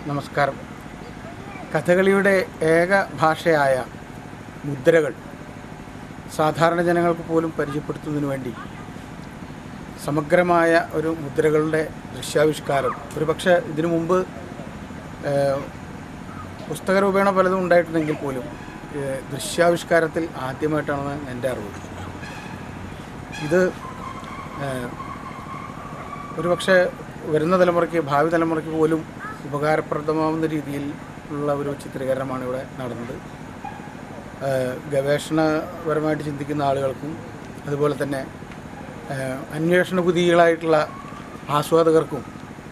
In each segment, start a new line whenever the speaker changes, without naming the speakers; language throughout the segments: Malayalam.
നമസ്കാരം കഥകളിയുടെ ഏക ഭാഷയായ മുദ്രകൾ സാധാരണ ജനങ്ങൾക്ക് പോലും പരിചയപ്പെടുത്തുന്നതിന് വേണ്ടി സമഗ്രമായ ഒരു മുദ്രകളുടെ ദൃശ്യാവിഷ്കാരം ഒരുപക്ഷെ ഇതിനു മുമ്പ് ഏഹ്, പുസ്തക രൂപേണ പലതും ഉണ്ടായിട്ടുണ്ടെങ്കിൽ പോലും ഏഹ്, ദൃശ്യാവിഷ്കാരത്തിൽ ആദ്യമായിട്ടാണ് എൻ്റെ അറിവ് ഇത് ഏഹ്, ഒരുപക്ഷെ വരുന്ന തലമുറയ്ക്ക് ഭാവി തലമുറയ്ക്ക് പോലും ഉപകാരപ്രദമാവുന്ന രീതിയിൽ ഉള്ള ഒരു ചിത്രീകരണമാണ് ഇവിടെ നടന്നത് ഏഹ് ഗവേഷണപരമായിട്ട് ചിന്തിക്കുന്ന ആളുകൾക്കും അതുപോലെ തന്നെ ഏഹ് അന്വേഷണ കുതികളായിട്ടുള്ള ആസ്വാദകർക്കും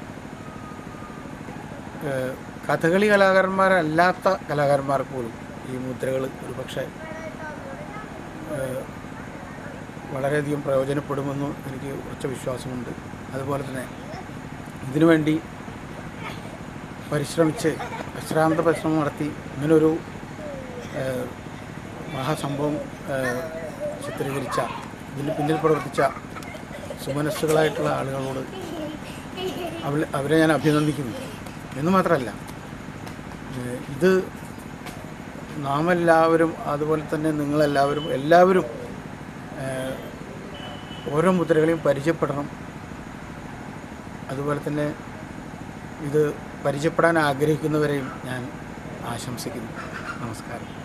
ഏഹ് കഥകളി കലാകാരന്മാരല്ലാത്ത കലാകാരന്മാർക്ക് പോലും ഈ മുദ്രകൾ ഒരു പക്ഷേ വളരെയധികം പ്രയോജനപ്പെടുമെന്ന് എനിക്ക് ഉറച്ച വിശ്വാസമുണ്ട് അതുപോലെ തന്നെ ഇതിനുവേണ്ടി പരിശ്രമിച്ച് അശ്രാന്ത പരിശ്രമം നടത്തി ഇങ്ങനൊരു ഏഹ്, മഹാസംഭവം ഏഹ്, ചിത്രീകരിച്ച ഇതിന് പിന്നിൽ പ്രവർത്തിച്ച സുമനസ്സുകളായിട്ടുള്ള ആളുകളോട് അവ അവരെ ഞാൻ അഭിനന്ദിക്കുന്നു എന്ന് മാത്രമല്ല ഏഹ്, ഇത് നാം എല്ലാവരും അതുപോലെ തന്നെ നിങ്ങളെല്ലാവരും എല്ലാവരും ഏഹ്, ഓരോ മുദ്രകളെയും പരിചയപ്പെടണം അതുപോലെ തന്നെ ഇത് പരിചയപ്പെടാൻ ആഗ്രഹിക്കുന്നവരെയും ഞാൻ ആശംസിക്കുന്നു നമസ്കാരം